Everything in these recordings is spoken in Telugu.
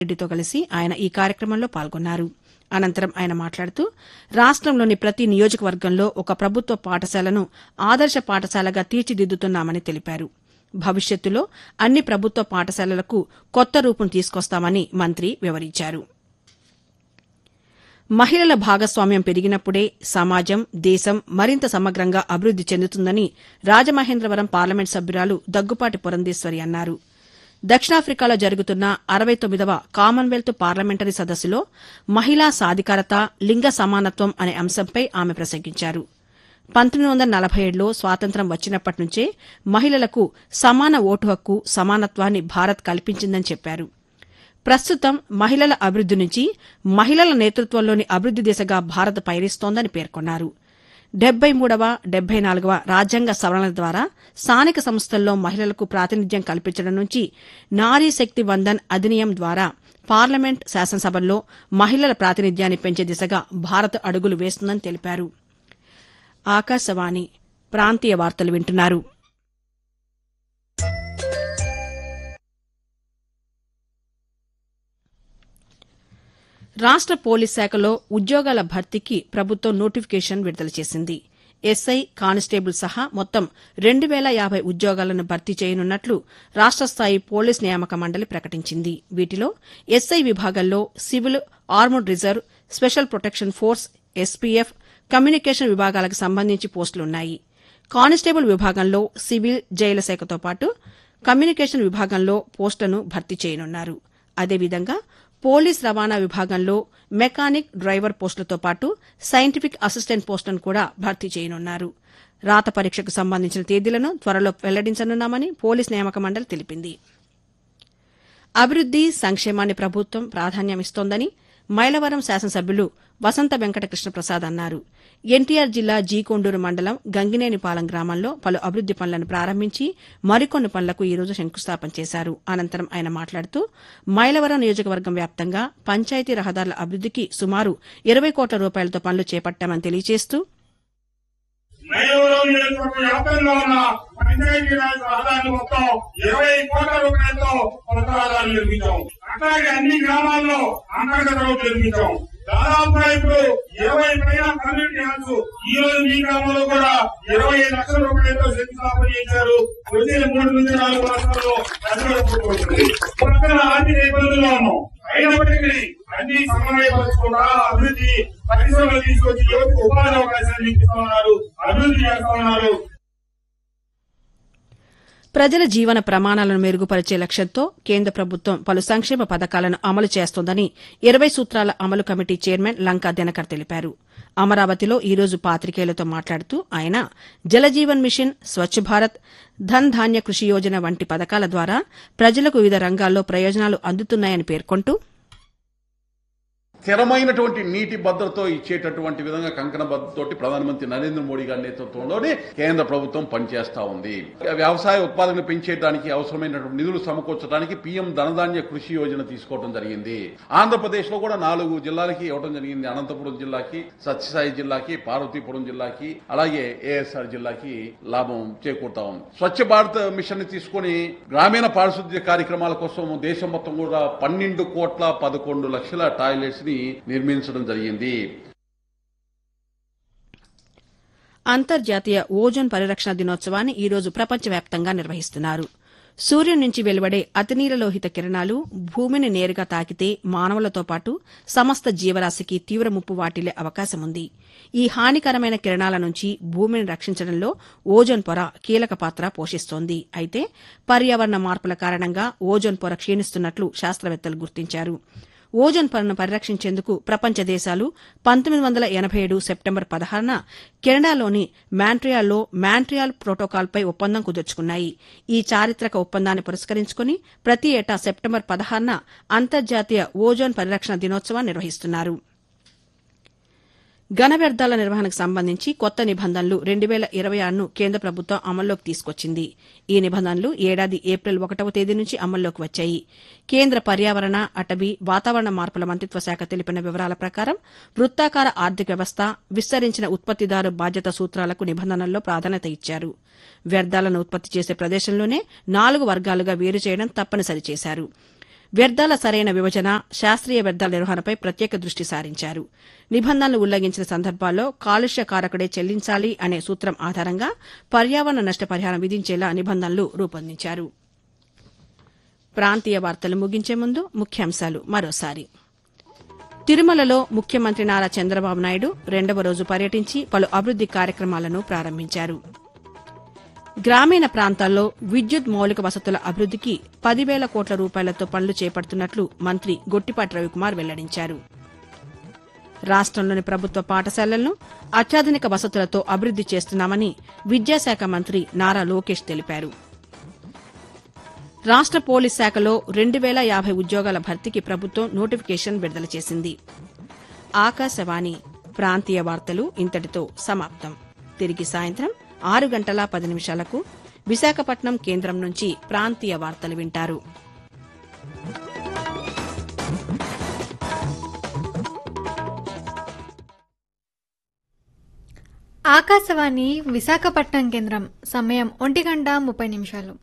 రెడ్డితో కలిసి ఆయన ఈ కార్యక్రమంలో పాల్గొన్నారు అనంతరం ఆయన మాట్లాడుతూ రాష్టంలోని ప్రతి నియోజకవర్గంలో ఒక ప్రభుత్వ పాఠశాలను ఆదర్శ పాఠశాలగా తీర్చిదిద్దుతున్నామని తెలిపారు భవిష్యత్తులో అన్ని ప్రభుత్వ పాఠశాలలకు కొత్త రూపం తీసుకొస్తామని మంత్రి వివరించారు మహిళల భాగస్వామ్యం పెరిగినప్పుడే సమాజం దేశం మరింత సమగ్రంగా అభివృద్ది చెందుతుందని రాజమహేంద్రవరం పార్లమెంట్ సభ్యురాలు దగ్గుపాటి పురంధేశ్వరి అన్నారు దక్షిణాఫ్రికాలో జరుగుతున్న అరవై తొమ్మిదవ కామన్వెల్త్ పార్లమెంటరీ సదస్సులో మహిళా సాధికారత లింగ సమానత్వం అనే అంశంపై ఆమె ప్రసంగించారు పంతొమ్మిది వందల నలభై ఏడులో స్వాతంత్ర్యం వచ్చినప్పటి నుంచే మహిళలకు సమాన ఓటు హక్కు సమానత్వాన్ని భారత్ కల్పించిందని చెప్పారు ప్రస్తుతం మహిళల అభివృద్ది నుంచి మహిళల నేతృత్వంలోని అభివృద్ది దిశగా భారత్ పయనిస్తోందని పేర్కొన్నారు డెబ్బై మూడవ డెబ్బై నాలుగవ రాజ్యాంగ సవరణల ద్వారా స్థానిక సంస్థల్లో మహిళలకు ప్రాతినిధ్యం కల్పించడం నుంచి నారీ శక్తి వందన్ అధినియం ద్వారా పార్లమెంట్ శాసనసభల్లో మహిళల ప్రాతినిధ్యాన్ని పెంచే దిశగా భారత్ అడుగులు వేస్తుందని తెలిపారు ఆకాశవాణి ప్రాంతీయ వార్తలు వింటున్నారు రాష్ట పోలీస్ శాఖలో ఉద్యోగాల భర్తీకి ప్రభుత్వం నోటిఫికేషన్ విడుదల చేసింది ఎస్ఐ కానిస్టేబుల్ సహా మొత్తం రెండు వేల యాభై ఉద్యోగాలను భర్తీ చేయనున్నట్లు రాష్ట స్థాయి పోలీస్ నియామక మండలి ప్రకటించింది వీటిలో ఎస్ఐ విభాగంలో civil armed reserve special protection force SPF communication విభాగాలకు సంబంధించి పోస్టులున్నాయి కానిస్టేబుల్ విభాగంలో సివిల్ జైలు శాఖతో పాటు కమ్యూనికేషన్ విభాగంలో పోస్టులను భర్తీ చేయనున్నారు అదేవిధంగా పోలీస్ రవాణా విభాగంలో మెకానిక్ డ్రైవర్ పోస్టులతో పాటు సైంటిఫిక్ అసిస్టెంట్ పోస్టులను కూడా భర్తీ చేయనున్నారు రాత పరీక్షకు సంబంధించిన తేదీలను త్వరలో వెల్లడించనున్నామని పోలీస్ నియామక మండలి తెలిపింది అభివృద్ది సంక్షేమాన్ని ప్రభుత్వం ప్రాధాన్యమిస్తోందని మైలవరం శాసనసభ్యులు వసంత వెంకట కృష్ణప్రసాద్ అన్నారు ఎన్టీఆర్ జిల్లా జీకొండూరు మండలం గంగినేనిపాలెం గ్రామంలో పలు అభివృద్ది పనులను ప్రారంభించి మరికొన్ని పనులకు ఈ రోజు శంకుస్థాపన చేశారు అనంతరం ఆయన మాట్లాడుతూ మైలవరం నియోజకవర్గం వ్యాప్తంగా పంచాయతీ రహదారుల అభివృద్దికి సుమారు ఇరవై కోట్ల రూపాయలతో పనులు చేపట్టామని తెలియజేస్తూ మైలవరం నియోజకవర్గ వ్యాప్తంగా ఉన్న పంచాయతీ రాజ్ రహదారులు మొత్తం ఇరవై కోట్ల రూపాయలతో కొత్త రహదారులు నిర్మించాం అట్లాగే అన్ని గ్రామాల్లో అంతర్గత రోడ్లు నిర్మించాం దాదాపుగా ఇప్పుడు ఇరవై పైన కమ్యూనిటీ హాల్స్ ఈ రోజు మీ గ్రామంలో కూడా ఇరవై ఐదు లక్షల రూపాయలతో శంకుస్థాపన చేశారు వచ్చే మూడు నుంచి నాలుగు మాసాల్లో ప్రజలు పూర్తవుతుంది పక్కన ఆర్థిక ఇబ్బందుల్లో ఉన్నాం అయినప్పటికీ అన్ని సమన్వయపరచుకుండా అభివృద్ధి పరిశ్రమలు తీసుకొచ్చి యువతకు ఉపాధి అవకాశాలు ఇస్తా ఉన్నారు అభివృద్ధి చేస్తా ఉన్నారు ప్రజల జీవన ప్రమాణాలను మెరుగుపరిచే లక్ష్యంతో కేంద్ర ప్రభుత్వం పలు సంక్షేమ పథకాలను అమలు చేస్తోందని ఇరవై సూత్రాల అమలు కమిటీ చైర్మన్ లంకా దినకర్ తెలిపారు అమరావతిలో ఈ రోజు పాతికేయులతో మాట్లాడుతూ ఆయన జలజీవన్ మిషన్ స్వచ్ఛ భారత్ ధన్ ధాన్య కృషి యోజన వంటి పథకాల ద్వారా ప్రజలకు వివిధ రంగాల్లో ప్రయోజనాలు అందుతున్నాయని పేర్కొంటూ స్థిరమైనటువంటి నీటి భద్రతో ఇచ్చేటటువంటి విధంగా కంకణ భద్రతతోటి ప్రధానమంత్రి నరేంద్ర మోడీ గారి నేతృత్వంలోనే కేంద్ర ప్రభుత్వం పనిచేస్తా ఉంది వ్యవసాయ ఉత్పాదన పెంచేయడానికి అవసరమైనటువంటి నిధులు సమకూర్చడానికి పీఎం ధనధాన్య కృషి యోజన తీసుకోవడం జరిగింది ఆంధ్రప్రదేశ్ లో కూడా నాలుగు జిల్లాలకి ఇవ్వడం జరిగింది అనంతపురం జిల్లాకి సత్యసాయి జిల్లాకి పార్వతీపురం జిల్లాకి అలాగే ఏఎస్ఆర్ జిల్లాకి లాభం చేకూరుతా ఉంది స్వచ్ఛ భారత్ మిషన్ ని తీసుకొని గ్రామీణ పారిశుద్ధ్య కార్యక్రమాల కోసం దేశం మొత్తం కూడా పన్నెండు కోట్ల పదకొండు లక్షల టాయిలెట్స్ ని నిర్మించడం జరిగింది అంతర్జాతీయ ఓజోన్ పరిరక్షణ దినోత్సవాన్ని ఈ రోజు ప్రపంచవ్యాప్తంగా నిర్వహిస్తున్నారు సూర్యుడి నుంచి వెలువడే అతినీలలోహిత కిరణాలు భూమిని నేరుగా తాకితే మానవులతో పాటు సమస్త జీవరాశికి తీవ్ర ముప్పు వాటిల్లే అవకాశం ఉంది ఈ హానికరమైన కిరణాల నుంచి భూమిని రక్షించడంలో ఓజోన్ పొర కీలక పాత్ర పోషిస్తోంది అయితే పర్యావరణ మార్పుల కారణంగా ఓజోన్ పొర క్షీణిస్తున్నట్లు శాస్త్రవేత్తలు గుర్తించారు ఓజోన్ పొరను పరిరక్షించేందుకు ప్రపంచ దేశాలు పంతొమ్మిది వందల ఎనబై ఏడు సెప్టెంబర్ పదహారున కెనడాలోని మాంట్రియాల్లో మాంట్రియాల్ ప్రోటోకాల్పై ఒప్పందం కుదుర్చుకున్నాయి ఈ చారిత్రక ఒప్పందాన్ని పురస్కరించుకుని ప్రతి ఏటా సెప్టెంబర్ పదహారున అంతర్జాతీయ ఓజోన్ పరిరక్షణ దినోత్సవాన్ని నిర్వహిస్తున్నారు ఘన వ్యర్థాల నిర్వహణకు సంబంధించి కొత్త నిబంధనలు రెండు వేల ఇరవై ఆరును కేంద్ర ప్రభుత్వం అమల్లోకి తీసుకొచ్చింది ఈ నిబంధనలు ఏడాది ఏప్రిల్ ఒకటవ తేదీ నుంచి అమల్లోకి వచ్చాయి కేంద్ర పర్యావరణ అటవీ వాతావరణ మార్పుల మంత్రిత్వ శాఖ తెలిపిన వివరాల ప్రకారం వృత్తాకార ఆర్థిక వ్యవస్థ విస్తరించిన ఉత్పత్తిదారు బాధ్యత సూత్రాలకు నిబంధనల్లో ప్రాధాన్యత ఇచ్చారు వ్యర్థాలను ఉత్పత్తి చేసే ప్రదేశంలోనే నాలుగు వర్గాలుగా వేరు చేయడం తప్పనిసరి చేశారు వ్యర్థాల సరైన విభజన శాస్త్రీయ వ్యర్థాల నిర్వహణపై ప్రత్యేక దృష్టి సారించారు నిబంధనలు ఉల్లంఘించిన సందర్భాల్లో కాలుష్య కారకుడే చెల్లించాలి అనే సూత్రం ఆధారంగా పర్యావరణ నష్టపరిహారం విధించేలా నిబంధనలు రూపొందించారు ప్రాంతీయ వార్తలు ముగించే ముందు ముఖ్యాంశాలు మరోసారి తిరుమలలో ముఖ్యమంత్రి నారా చంద్రబాబు నాయుడు రెండవ రోజు పర్యటించి పలు అభివృద్ది కార్యక్రమాలను ప్రారంభించారు గ్రామీణ ప్రాంతాల్లో విద్యుత్ మౌలిక వసతుల అభివృద్దికి పదివేల కోట్ల రూపాయలతో పనులు చేపడుతున్నట్లు మంత్రి గొట్టిపాటి రవికుమార్ వెల్లడించారు రాష్టంలోని ప్రభుత్వ పాఠశాలలను అత్యాధునిక వసతులతో అభివృద్ది చేస్తున్నామని విద్యాశాఖ మంత్రి నారా లోకేష్ తెలిపారు రాష్ట పోలీస్ శాఖలో రెండు వేల యాభై ఉద్యోగాల భర్తీకి ప్రభుత్వం నోటిఫికేషన్ విడుదల చేసింది ఆకాశవాణి ప్రాంతీయ వార్తలు ఇంతటితో సమాప్తం తిరిగి సాయంత్రం ఆరు గంటల పది నిమిషాలకు విశాఖపట్నం కేంద్రం నుంచి ప్రాంతీయ వార్తలు వింటారు ఆకాశవాణి విశాఖపట్నం కేంద్రం సమయం ఒంటి గంట ముప్పై నిమిషాలు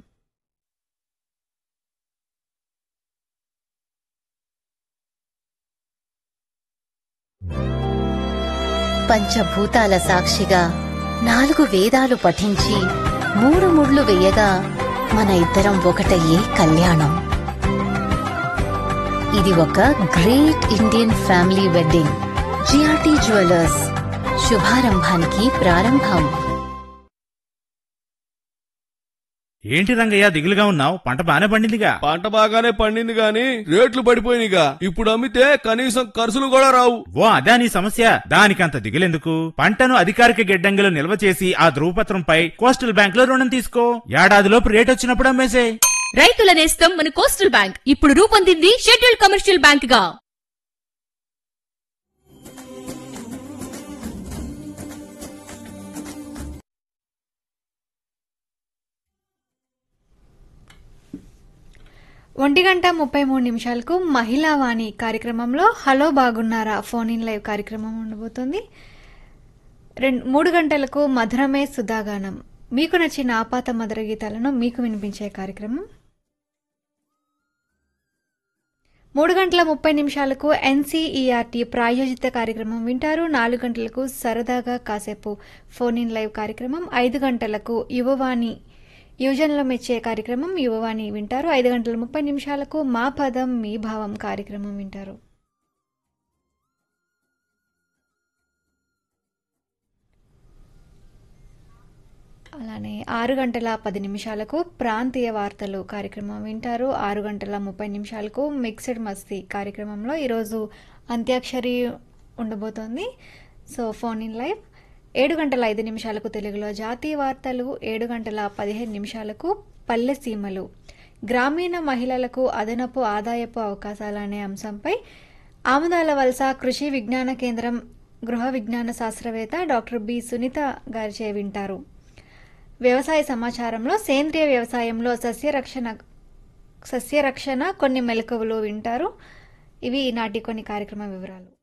పంచభూతాల సాక్షిగా నాలుగు వేదాలు పఠించి మూడు ముళ్ళు వేయగా మన ఇద్దరం ఒకటయ్యే కళ్యాణం ఇది ఒక great Indian family wedding GRT jewellers శుభారంభానికి ప్రారంభం ఏంటి రంగయ్య దిగులుగా ఉన్నావు పంట బానే పండిందిగా పంట బాగానే పండింది గాని రేట్లు పడిపోయినాయిగా ఇప్పుడు అమ్మితే కనీసం ఖర్చులు కూడా రావు ఓ అదా నీ సమస్య దానికంత దిగులెందుకు పంటను అధికారిక గిడ్డంగిలో నిల్వ చేసి ఆ ధృవపత్రంపై కోస్టల్ బ్యాంక్ లో రుణం తీసుకో ఏడాదిలోపు రేట్ వచ్చినప్పుడు అమ్మేసే రైతుల నేస్తం మన కోస్టల్ బ్యాంక్ ఇప్పుడు రూపొందింది షెడ్యూల్డ్ కమర్షియల్ బ్యాంక్ గా ఒంటి గంట ముప్పై మూడు నిమిషాలకు మహిళా వాణి కార్యక్రమంలో హలో బాగున్నారా ఫోన్ ఇన్ లైవ్ కార్యక్రమం ఉండబోతుంది రెండు మూడు గంటలకు మధురమే సుధాగానం మీకు నచ్చిన ఆపాత మధుర గీతాలను మీకు వినిపించే కార్యక్రమం మూడు గంటల ముప్పై నిమిషాలకు ఎన్సీఈఆర్టీ ప్రాయోజిత కార్యక్రమం వింటారు నాలుగు గంటలకు సరదాగా కాసేపు ఫోన్ ఇన్ లైవ్ కార్యక్రమం ఐదు గంటలకు యువవాణి యువజనుల మెచ్చే కార్యక్రమం యువవాణి వింటారు ఐదు గంటల ముప్పై నిమిషాలకు మా పదం మీ భావం కార్యక్రమం వింటారు అలానే ఆరు గంటల పది నిమిషాలకు ప్రాంతీయ వార్తలు కార్యక్రమం వింటారు ఆరు గంటల ముప్పై నిమిషాలకు మిక్స్డ్ మస్తీ కార్యక్రమంలో ఈరోజు అంత్యాక్షరి ఉండబోతోంది సో ఫోన్ ఇన్ లైవ్ ఏడు గంటల ఐదు నిమిషాలకు తెలుగులో జాతీయ వార్తలు ఏడు గంటల పదిహేను నిమిషాలకు పల్లె సీమలు గ్రామీణ మహిళలకు అదనపు ఆదాయపు అవకాశాలు అనే అంశంపై ఆముదాల వలస కృషి విజ్ఞాన కేంద్రం గృహ విజ్ఞాన శాస్త్రవేత్త డాక్టర్ బి సునీత గారిచే వింటారు వ్యవసాయ సమాచారంలో సేంద్రియ వ్యవసాయంలో సస్యరక్షణ సస్యరక్షణ కొన్ని మెలకువలు వింటారు ఇవి ఈనాటి కొన్ని కార్యక్రమ వివరాలు